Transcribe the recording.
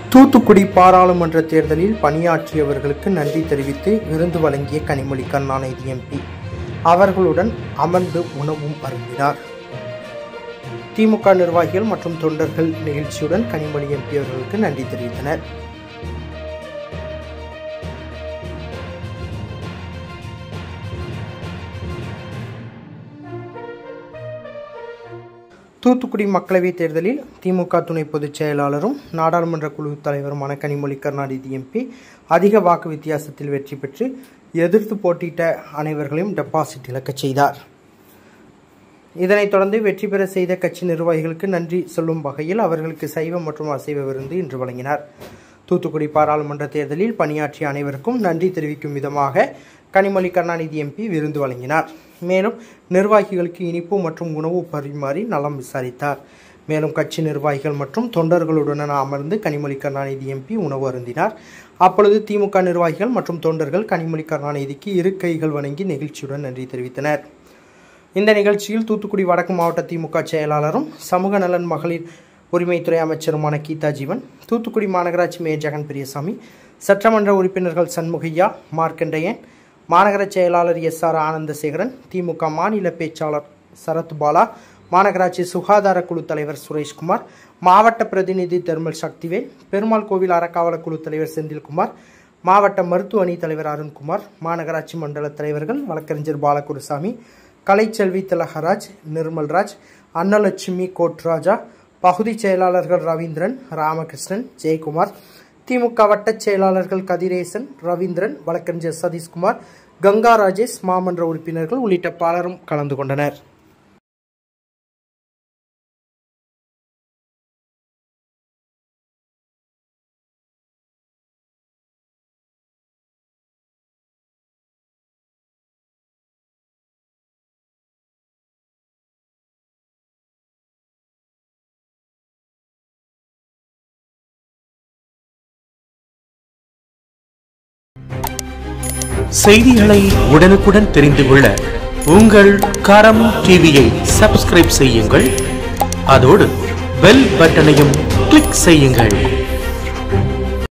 தூத்துக்குடி பாராளுமன்ற தேர்தலில் பணியாற்றியவர்களுக்கு நன்றி தெரிவித்து விருந்து வழங்கிய கனிமொழி கருணாநிதி எம்பி அவர்களுடன் அமர்ந்து உணவும் அருந்தினார் திமுக நிர்வாகிகள் மற்றும் தொண்டர்கள் நிகழ்ச்சியுடன் கனிமொழி எம்பி அவர்களுக்கு நன்றி தெரிவித்தனர் தூத்துக்குடி மக்களவைத் தேர்தலில் திமுக துணை பொதுச் செயலாளரும் நாடாளுமன்ற குழு தலைவருமான கனிமொழி கருணாநிதி எம்பி அதிக வாக்கு வித்தியாசத்தில் வெற்றி பெற்று எதிர்த்து போட்டியிட்ட அனைவர்களையும் டெபாசிட் இழக்கச் செய்தார் இதனைத் தொடர்ந்து வெற்றி பெற செய்த கட்சி நிர்வாகிகளுக்கு நன்றி சொல்லும் வகையில் அவர்களுக்கு சைவ மற்றும் அசைவ விருந்து இன்று வழங்கினார் தூத்துக்குடி பாராளுமன்ற தேர்தலில் பணியாற்றிய அனைவருக்கும் நன்றி தெரிவிக்கும் விதமாக கனிமொழி கருணாநிதி எம்பி விருந்து வழங்கினார் மேலும் நிர்வாகிகளுக்கு இனிப்பு மற்றும் உணவு பரிமாறி நலம் விசாரித்தார் மேலும் கட்சி நிர்வாகிகள் மற்றும் தொண்டர்களுடன் அமர்ந்து கனிமொழி கருணாநிதி எம்பி உணவு அருந்தினார் அப்பொழுது திமுக நிர்வாகிகள் மற்றும் தொண்டர்கள் கனிமொழி கருணாநிதிக்கு இரு கைகள் வணங்கி நெகிழ்ச்சியுடன் நன்றி தெரிவித்தனர் இந்த நிகழ்ச்சியில் தூத்துக்குடி வடக்கு மாவட்ட திமுக செயலாளரும் சமூக நலன் மகளிர் உரிமைத்துறை அமைச்சருமான கீதா ஜீவன் தூத்துக்குடி மாநகராட்சி மேயர் ஜெகன் பெரியசாமி சட்டமன்ற உறுப்பினர்கள் சண்முகையா மார்க்கண்டையன் மாநகர செயலாளர் எஸ் ஆர் ஆனந்தசேகரன் திமுக மாநில பேச்சாளர் சரத் பாலா மாநகராட்சி சுகாதார குழு தலைவர் சுரேஷ்குமார் மாவட்ட பிரதிநிதி தெர்மல் சக்திவேல் பெருமாள் கோவில் அறக்காவலர் குழு தலைவர் செந்தில்குமார் மாவட்ட மருத்துவ அணி தலைவர் அருண்குமார் மாநகராட்சி மண்டல தலைவர்கள் வழக்கறிஞர் பாலகுருசாமி கலைச்செல்வி திலகராஜ் நிர்மல்ராஜ் அன்னலட்சுமி கோட்ராஜா பகுதி செயலாளர்கள் ரவீந்திரன் ராமகிருஷ்ணன் ஜெயக்குமார் திமுக வட்டச் செயலாளர்கள் கதிரேசன் ரவீந்திரன் வழக்கறிஞர் சதீஷ்குமார் கங்கா ராஜேஷ் மாமன்ற உறுப்பினர்கள் உள்ளிட்ட பலரும் கலந்து கொண்டனர் செய்திகளை உடனுக்குடன் தெரிந்து கொள்ள உங்கள் கரம் டிவியை சப்ஸ்கிரைப் செய்யுங்கள் அதோடு பெல் பட்டனையும் கிளிக் செய்யுங்கள்